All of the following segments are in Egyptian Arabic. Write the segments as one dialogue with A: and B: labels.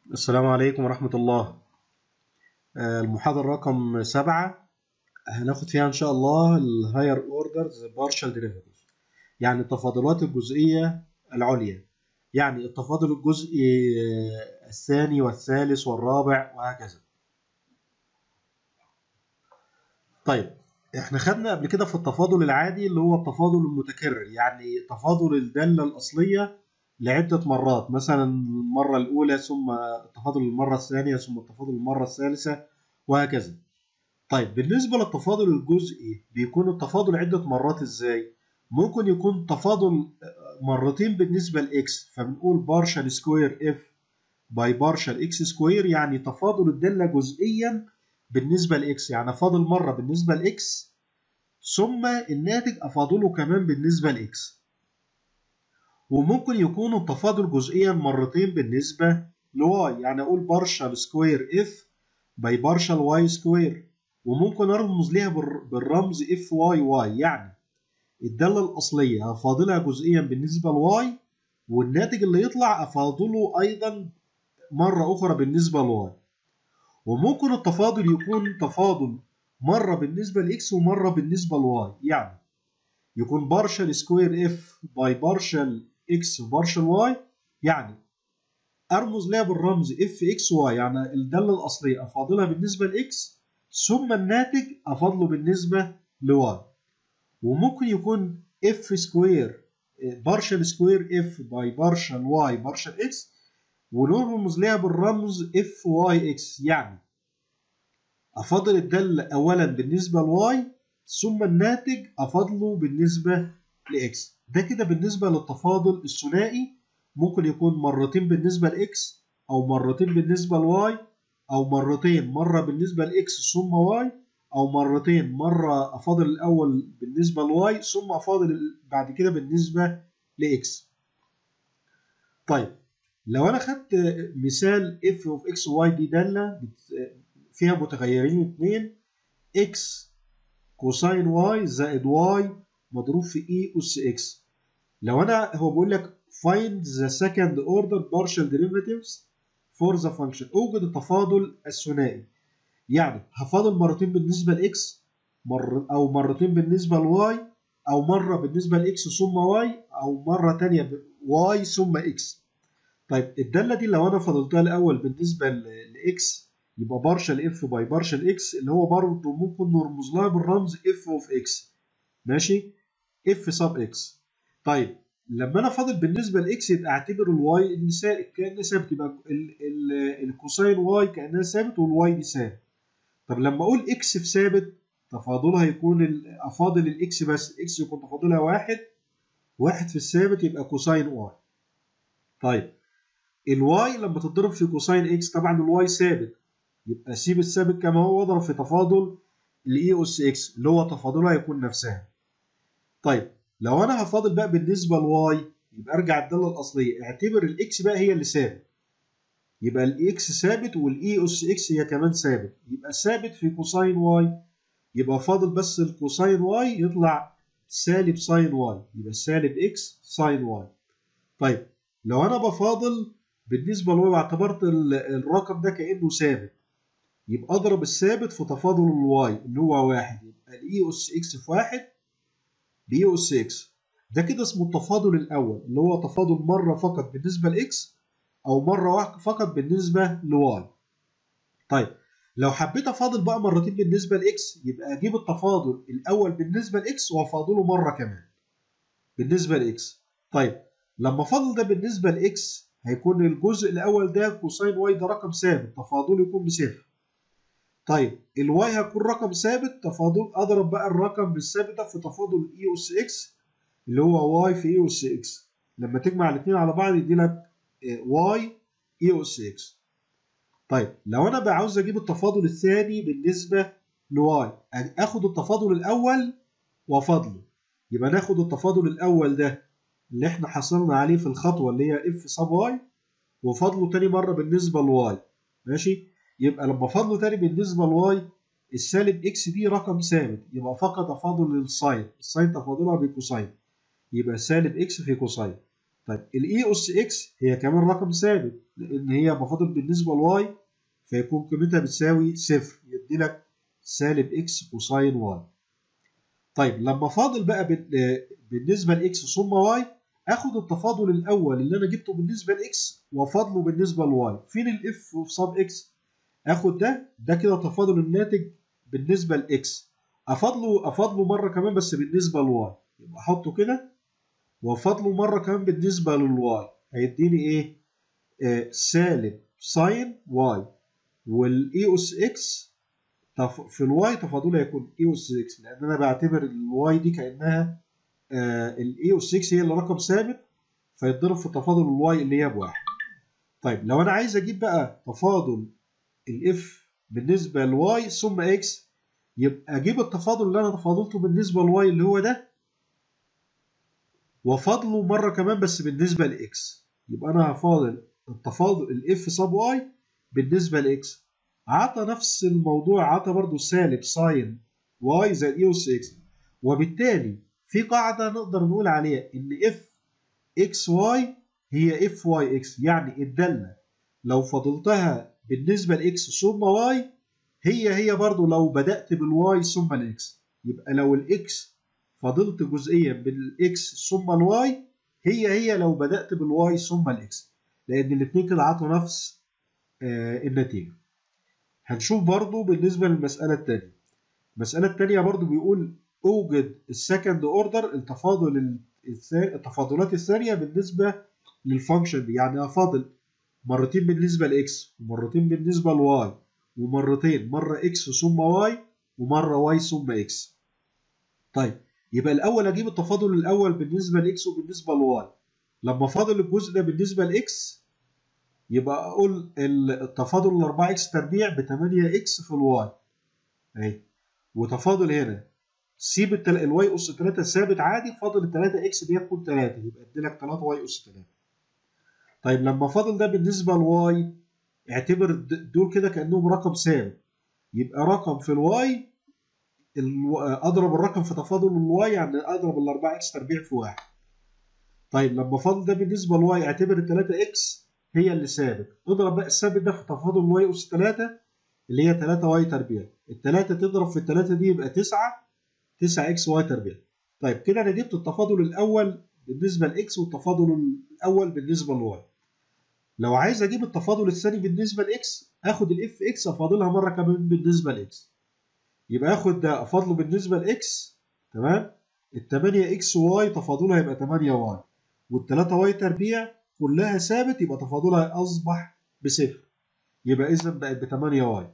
A: السلام عليكم ورحمة الله آه، المحاضرة رقم سبعة هناخد فيها إن شاء الله ال Higher Orders Partial Derivatives يعني التفاضلات الجزئية العليا يعني التفاضل الجزئي آه، الثاني والثالث والرابع وهكذا طيب احنا خدنا قبل كده في التفاضل العادي اللي هو التفاضل المتكرر يعني تفاضل الدالة الأصلية لعدة مرات مثلا المرة الأولى ثم التفاضل المرة الثانية ثم التفاضل المرة الثالثة وهكذا طيب بالنسبة للتفاضل الجزئي بيكون التفاضل عدة مرات ازاي؟ ممكن يكون تفاضل مرتين بالنسبة لإكس فبنقول بارشال سكوير اف باي بارشال اكس سكوير يعني تفاضل الدالة جزئيا بالنسبة لإكس يعني أفاضل مرة بالنسبة لإكس ثم الناتج أفاضله كمان بالنسبة لإكس وممكن يكون التفاضل جزئيا مرتين بالنسبة لواي يعني أقول بارشال سكوير اف باي بارشال واي سكوير وممكن أرمز ليها بالرمز اف واي واي يعني الدالة الأصلية أفاضلها جزئيا بالنسبة لواي والناتج اللي يطلع أفاضله أيضا مرة أخرى بالنسبة لواي وممكن التفاضل يكون تفاضل مرة بالنسبة لإكس ومرة بالنسبة لواي يعني يكون بارشال سكوير اف باي بارشال اكس بارشال واي يعني ارمز لها بالرمز اف اكس واي يعني الداله الاصليه افاضلها بالنسبه لاكس ثم الناتج افاضله بالنسبه لواي وممكن يكون اف سكوير بارشال سكوير اف باي بارشال واي بارشال اكس ونرمز لها بالرمز اف واي اكس يعني افاضل الداله اولا بالنسبه لواي ثم الناتج افاضله بالنسبه لاكس ده كده بالنسبه للتفاضل الثنائي ممكن يكون مرتين بالنسبه لاكس او مرتين بالنسبه لواي او مرتين مره بالنسبه لاكس ثم واي او مرتين مره افاضل الاول بالنسبه لواي ثم افاضل بعد كده بالنسبه لاكس طيب لو انا خدت مثال اف اوف اكس واي دي داله فيها متغيرين اثنين اكس كوساين واي زائد واي مضروب في اي اس اكس لو انا هو بيقول لك find the second order partial derivatives for the function اوجد التفاضل الثنائي يعني هفاضل مرتين بالنسبه لاكس مر او مرتين بالنسبه لواي او مره بالنسبه لاكس ثم واي او مره ثانيه واي ثم اكس طيب الداله دي لو انا فضلتها الاول بالنسبه لاكس يبقى بارشل اف باي بارشل اكس اللي هو برضه ممكن نرمز لها بالرمز اف اوف اكس ماشي اف سب اكس طيب لما انا فاضل بالنسبه لاكس يبقى اعتبر الواي ان كانه ثابت يبقى الكوساين واي كانها ثابت والواي دي ثابت طب لما اقول اكس في ثابت تفاضلها يكون افاضل الاكس بس الاكس يكون تفاضلها واحد واحد في الثابت يبقى كوساين واي طيب الواي لما تتضرب في كوساين اكس طبعا الواي ثابت يبقى سيب الثابت كما هو واضرب في تفاضل الاي اس اكس اللي هو تفاضلها هيكون نفسها طيب لو انا هفاضل بقى بالنسبه لواي يبقى ارجع الداله الاصليه اعتبر الاكس بقى هي اللي ثابت يبقى الاكس ثابت والاي اس اكس هي كمان ثابت يبقى ثابت في كوساين واي يبقى فاضل بس الكوساين واي يطلع سالب ساين واي يبقى سالب اكس ساين واي طيب لو انا بفاضل بالنسبه لواي واعتبرت الرقم ده كانه ثابت يبقى اضرب الثابت في تفاضل الواي اللي هو واحد يبقى الاي اس اكس في واحد بي اس اكس ده كده اسمه التفاضل الاول اللي هو تفاضل مره فقط بالنسبه لاكس او مره فقط بالنسبه لواي طيب لو حبيت افاضل بقى مرتين بالنسبه لاكس يبقى اجيب التفاضل الاول بالنسبه لاكس وافاضله مره كمان بالنسبه لاكس طيب لما فاضل ده بالنسبه لاكس هيكون الجزء الاول ده كوساين واي ده رقم ثابت تفاضله يكون بصفر طيب الواي هيكون رقم ثابت تفاضل اضرب بقى الرقم بالثابت ده في تفاضل اي اس اكس اللي هو واي في اي اس اكس لما تجمع الاثنين على بعض يدي لك واي اي اس اكس طيب لو انا بقى عاوز اجيب التفاضل الثاني بالنسبه لواي اخد التفاضل الاول وافاضله يبقى ناخد التفاضل الاول ده اللي احنا حصلنا عليه في الخطوه اللي هي اف سب واي وفاضله تاني مره بالنسبه لواي ماشي يبقى لما فاضله تاني بالنسبه لواي السالب اكس دي رقم ثابت يبقى فقط تفاضل للساين الساين تفاضلها بكوساين يبقى سالب اكس في كوساين طيب الاي اس اكس هي كمان رقم ثابت لان هي بفاضل بالنسبه لواي فيكون قيمتها بتساوي صفر يدي لك سالب اكس كوساين واي طيب لما فاضل بقى بالنسبه لاكس ثم واي اخد التفاضل الاول اللي انا جبته بالنسبه لاكس وافاضله بالنسبه لواي فين الاف في صاب اكس اخد ده ده كده تفاضل الناتج بالنسبه لاكس افاضله افاضله مره كمان بس بالنسبه لواي يبقى احطه كده وافاضله مره كمان بالنسبه للواي هيديني ايه آه سالب ساين واي والاي اس اكس في الواي تفاضلها هيكون اي اس اكس لان انا بعتبر الواي دي كانها الاي اس اكس هي اللي رقم ثابت فيتضرب في تفاضل الواي اللي هي بواحد طيب لو انا عايز اجيب بقى تفاضل الاف بالنسبه لواي ثم اكس يبقى اجيب التفاضل اللي انا تفاضلته بالنسبه لواي اللي هو ده وفاضله مره كمان بس بالنسبه لاكس يبقى انا هفاضل التفاضل الاف صاب واي بالنسبه لاكس عطى نفس الموضوع عطى برضو سالب ساين واي زائد اي اس اكس وبالتالي في قاعده نقدر نقول عليها ان اف اكس واي هي اف واي اكس يعني الداله لو فضلتها بالنسبه لاكس ثم واي هي هي برضو لو بدات بالواي ثم الاكس يبقى لو الاكس فضلت جزئيا بالاكس ثم الواي هي هي لو بدات بالواي ثم الاكس لان الاثنين كده عطوا نفس آه النتيجه هنشوف برضو بالنسبه للمساله الثانيه المساله الثانيه برضو بيقول اوجد السكند اوردر التفاضل التفاضلات الثانيه بالنسبه للفانكشن دي يعني افاضل مرتين بالنسبه لاكس ومرتين بالنسبه لواي ومرتين مره اكس ثم واي ومره واي ثم اكس طيب يبقى الاول اجيب التفاضل الاول بالنسبه لاكس وبالنسبه لواي لما فاضل الجزء ده بالنسبه لاكس يبقى اقول التفاضل ال 4 اكس تربيع ب 8 اكس في الواي اهي وتفاضل هنا سيب التل... الواي اس 3 ثابت عادي فاضل ال 3 اكس دي تكون 3 يبقى ادي لك 3 واي اس 3 طيب لما فاضل ده بالنسبه لواي اعتبر دول كده كانهم رقم ثابت يبقى رقم في الواي الو... اضرب الرقم في تفاضل الواي يعني اضرب ال 4 اكس تربيع في واحد طيب لما فاضل ده بالنسبه لواي اعتبر ال 3 اكس هي اللي ثابت اضرب بقى الثابت ده في تفاضل الواي اس 3 اللي هي 3 واي تربيع الثلاثه تضرب في الثلاثه دي يبقى 9 9 اكس واي تربيع طيب كده انا جبت التفاضل الاول بالنسبه لاكس والتفاضل الاول بالنسبه لواي لو عايز اجيب التفاضل الثاني بالنسبه لاكس اخد الاف اكس افاضلها مره كمان بالنسبه لاكس يبقى اخد ده افاضله بالنسبه لاكس تمام ال 8 اكس واي تفاضلها يبقى 8 واي وال 3 واي تربيع كلها ثابت يبقى تفاضلها اصبح بصفر يبقى اذا بقت ب 8 واي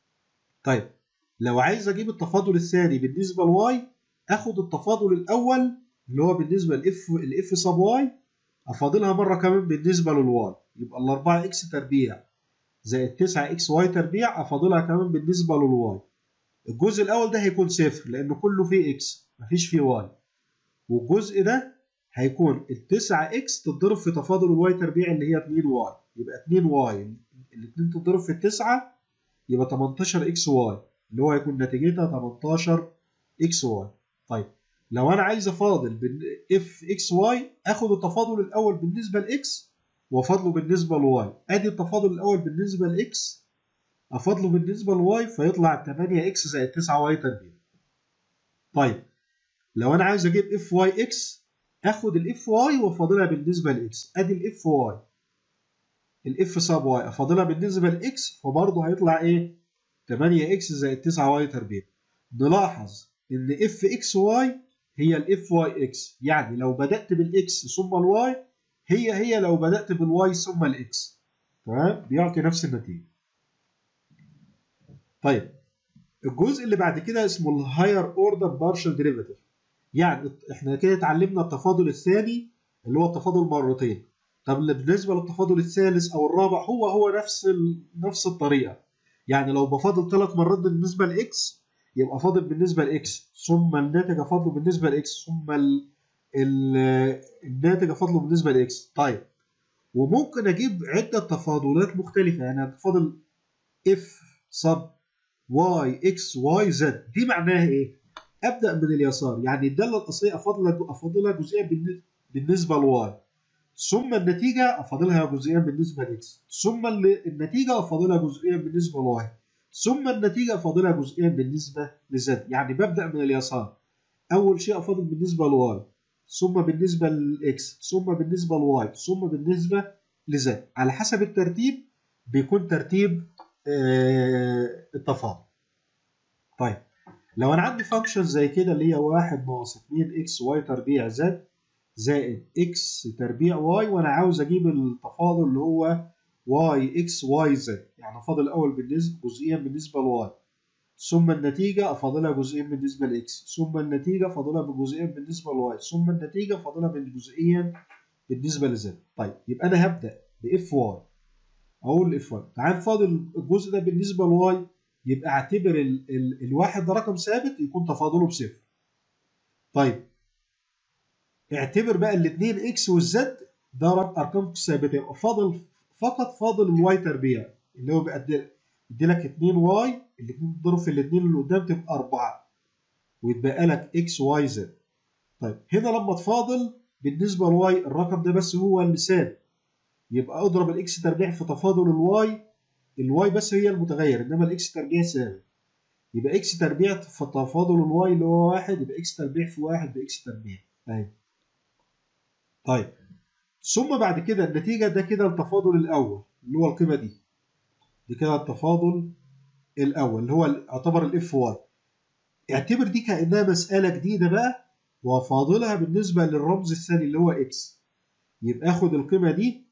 A: طيب لو عايز اجيب التفاضل الثاني بالنسبه لواي اخد التفاضل الاول اللي هو بالنسبه لاف الاف سب واي افاضلها مره كمان بالنسبه للواي يبقى ال 4 اكس تربيع زائد 9 اكس واي تربيع افاضلها كمان بالنسبه للواي الجزء الاول ده هيكون صفر لان كله فيه اكس مفيش فيه واي والجزء ده هيكون ال 9 اكس تتضرب في تفاضل الواي تربيع اللي هي 2 واي يبقى 2 واي الاثنين تتضرب في التسعه يبقى 18 اكس واي اللي هو هيكون نتيجتها 18 اكس واي طيب لو انا عايز افاضل بين اف اكس واي اخد التفاضل الاول بالنسبه لاكس وافاضله بالنسبه لواي ادي التفاضل الاول بالنسبه لاكس افاضله بالنسبه لواي فيطلع 8 اكس زائد 9 واي تربيع طيب لو انا عايز اجيب اف واي اكس اخد الاف واي وافاضلها بالنسبه لاكس ادي الاف واي الاف سب واي افاضلها بالنسبه لاكس فبرضه هيطلع ايه 8 اكس زائد 9 واي تربيع نلاحظ ان اف اكس واي هي الاف واي اكس يعني لو بدات بالاكس ثم الواي هي هي لو بدات بالواي ثم الاكس تمام بيعطي نفس النتيجه طيب الجزء اللي بعد كده اسمه الهاير اوردر بارشل ديريفاتيف يعني احنا كده اتعلمنا التفاضل الثاني اللي هو التفاضل مرتين طب بالنسبه للتفاضل الثالث او الرابع هو هو نفس ال... نفس الطريقه يعني لو بفاضل ثلاث مرات بالنسبه لاكس يبقى فاضل بالنسبه لاكس ثم الناتج افاضله بالنسبه لاكس ثم ال... ال... الناتج افاضله بالنسبه لاكس طيب وممكن اجيب عده تفاضلات مختلفه يعني هتفاضل اف صب واي اكس واي زد دي معناها ايه؟ ابدا من اليسار يعني الداله الاصليه افاضلها افاضلها جزئيا بالنسبه لواي ثم النتيجه افاضلها جزئيا بالنسبه لاكس ثم النتيجه افاضلها جزئيا بالنسبه لواي ثم النتيجه افاضلها جزئيا بالنسبه لزد يعني ببدا من اليسار اول شيء افاضل بالنسبه لواي ثم بالنسبه لاكس ثم بالنسبه لواي ثم بالنسبه لزد على حسب الترتيب بيكون ترتيب آه التفاضل طيب لو انا عندي فانكشن زي كده اللي هي 1 ناقص 2 اكس واي تربيع زد زائد اكس تربيع واي وانا عاوز اجيب التفاضل اللي هو واي اكس واي زد يعني افاضل الاول بالنسبه جزئيا بالنسبه لواي ثم النتيجة أفاضلها جزئيا بالنسبة لإكس ثم النتيجة أفاضلها بجزئيا بالنسبة لواي ثم النتيجة أفاضلها جزئيا بالنسبة لزد طيب يبقى أنا هبدأ بإف واي أقول إف واي تعال نفاضل الجزء ده بالنسبة لواي يبقى اعتبر ال ال الواحد ده رقم ثابت يكون تفاضله بصفر طيب اعتبر بقى الاثنين اكس والزد ده ارقام ثابته يبقى فاضل فقط فاضل الواي تربيع اللي هو بيدي لك 2 واي الاثنين تضرب في الاثنين اللي قدام تبقى 4 ويتبقى لك اكس واي زد طيب هنا لما تفاضل بالنسبه لواي الرقم ده بس هو اللي ثابت يبقى اضرب الاكس تربيع في تفاضل الواي الواي بس هي المتغير انما الاكس تربيع ثابت يبقى اكس تربيع في تفاضل الواي اللي هو واحد يبقى اكس تربيع في واحد باكس تربيع اهي طيب ثم بعد كده النتيجة ده كده التفاضل الأول اللي هو القيمة دي دي كده التفاضل الأول اللي هو يعتبر الاف واي اعتبر دي كأنها مسألة جديدة بقى وفاضلها بالنسبة للرمز الثاني اللي هو اكس يبقى اخد القيمة دي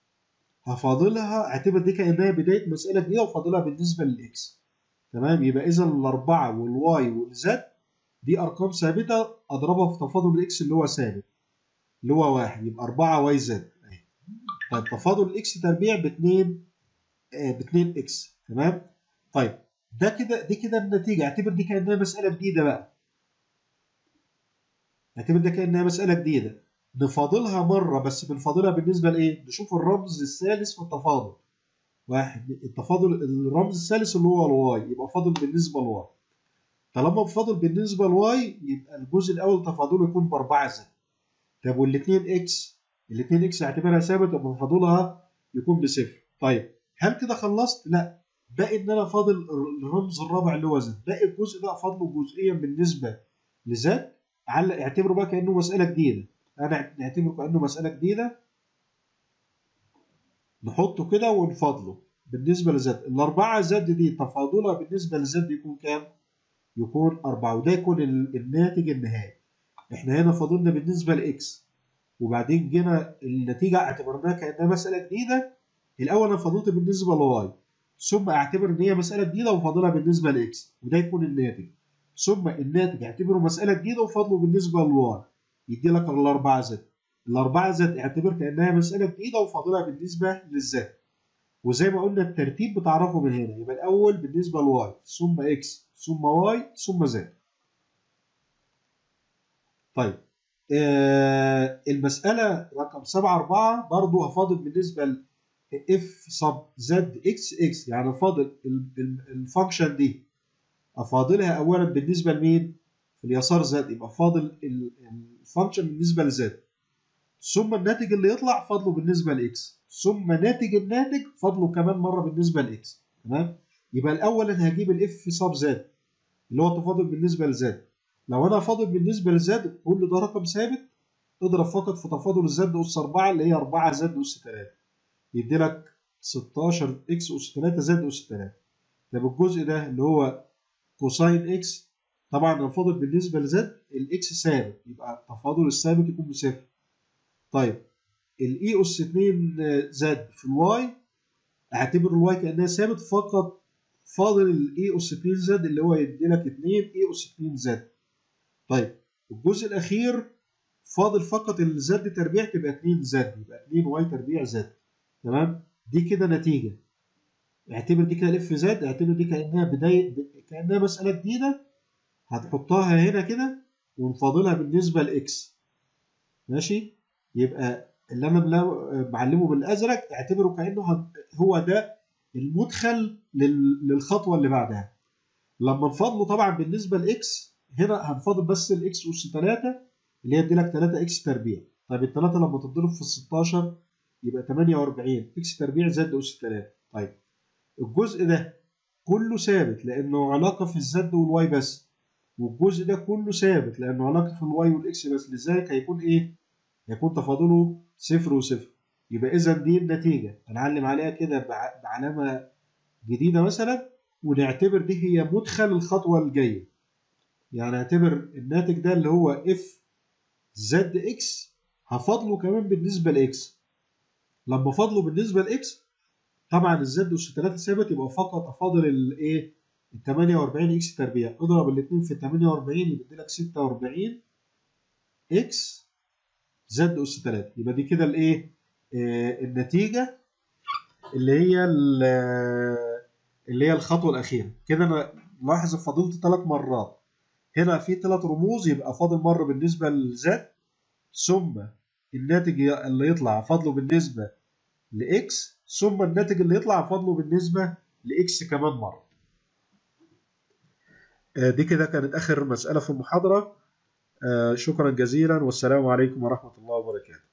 A: هفاضلها اعتبر دي كأنها بداية مسألة جديدة وفاضلها بالنسبة للاكس تمام يبقى إذا الأربعة والواي والزد دي أرقام ثابتة أضربها في تفاضل الاكس اللي هو ثابت اللي هو واحد يبقى 4 واي زد طيب تفاضل الاكس تربيع ب 2 ب 2 اكس تمام طيب ده كده دي كده النتيجه اعتبر دي كانها مساله جديده بقى اعتبر ده كانها مساله جديده نفاضلها مره بس بنفاضلها بالنسبه لايه نشوف الرمز الثالث في التفاضل واحد التفاضل الرمز الثالث اللي هو الواي يبقى فاضل بالنسبه لواي طالما فاضل بالنسبه لواي يبقى الجزء الاول تفاضله يكون ب 4 زد طب والاثنين اكس الاثنين اكس اعتبرها ثابت يبقى فاضلها يكون بصفر طيب هل كده خلصت؟ لا باقي ان انا فاضل الرمز الرابع اللي هو زد باقي الجزء ده فاضله جزئيا بالنسبه لزد علق اعتبره بقى كانه مساله جديده انا نعتبره كانه مساله جديده نحطه كده ونفاضله بالنسبه لزد الاربعه زد دي تفاضلها بالنسبه لزد يكون كام؟ يكون أربعة وده يكون الناتج النهائي احنا هنا فاضلنا بالنسبه لاكس وبعدين جينا النتيجه اعتبرناها كانها مساله جديده الاول انا فاضلت بالنسبه لواي ثم اعتبر ان هي مساله جديده وفاضلها بالنسبه لاكس وده يكون الناتج ثم الناتج اعتبره مساله جديده وفاضله بالنسبه لواي يدي لك الاربعه زد الاربعه زد اعتبر كانها مساله جديده وفاضلها بالنسبه للزد وزي ما قلنا الترتيب بتعرفه من هنا يبقى الاول بالنسبه لواي ثم اكس ثم واي ثم زد طيب آه المسألة رقم 7 4 برضو هفاضل بالنسبة ل اف صب زد اكس اكس يعني افاضل الفانكشن دي افاضلها اولا بالنسبة لمين؟ في اليسار زد يبقى فاضل الفانكشن بالنسبة لزد ثم الناتج اللي يطلع فاضله بالنسبة لاكس ثم ناتج الناتج فاضله كمان مرة بالنسبة لاكس تمام؟ يبقى الأول أنا هجيب الاف صب زد اللي هو التفاضل بالنسبة لزد لو انا فاضل بالنسبه لزد كل ده رقم ثابت اضرب فقط في تفاضل الزد اس 4 اللي هي 4 زد اس 3 يدي لك 16 اكس اس 3 زد اس 3 طب الجزء ده اللي هو كوساين اكس طبعا الفاضل بالنسبه لزد الاكس ثابت يبقى التفاضل الثابت يكون بصفر طيب الاي اس 2 زد في الواي اعتبر الواي كانها ثابت فقط فاضل الاي اس 2 زد اللي هو يدي لك 2 اي اس 2 زد طيب الجزء الاخير فاضل فقط الزد تربيع تبقى 2 زد يبقى 2 واي تربيع زد تمام دي كده نتيجه اعتبر دي كده الاف زد اعتبر دي كانها بدايه كانها مساله جديده هتحطها هنا كده ونفاضلها بالنسبه لاكس ماشي يبقى اللي انا معلمه بالازرق اعتبره كانه هو ده المدخل للخطوه اللي بعدها لما نفاضله طبعا بالنسبه لاكس هنا هنفاضل بس الاكس اس 3 اللي هي تدي لك 3 اكس تربيع طيب التلاتة لما تتضرب في ال 16 يبقى 48 اكس تربيع زد اس 3 طيب الجزء ده كله ثابت لانه علاقه في الزد والواي بس والجزء ده كله ثابت لانه علاقه في الواي والاكس بس لذلك هيكون ايه هيكون تفاضله صفر وصفر يبقى اذا دي النتيجه هنعلم عليها كده بعلامه جديده مثلا ونعتبر دي هي مدخل الخطوه الجايه يعني اعتبر الناتج ده اللي هو اف زد اكس هفضله كمان بالنسبه لاكس لما فضله بالنسبه لاكس طبعا الزد اس 3 ثابت يبقى فقط افاضل الايه ال 48 اكس تربيع اضرب الاثنين في 48 يبقى لك 46 اكس زد اس 3 يبقى دي كده الايه آه النتيجه اللي هي اللي هي الخطوه الاخيره كده انا لاحظ فضلت ثلاث مرات هنا في ثلاث رموز يبقى فاضل مره بالنسبه لزد ثم الناتج اللي يطلع فاضله بالنسبه لاكس ثم الناتج اللي يطلع فاضله بالنسبه لاكس كمان مره دي كده كانت اخر مساله في المحاضره شكرا جزيلا والسلام عليكم ورحمه الله وبركاته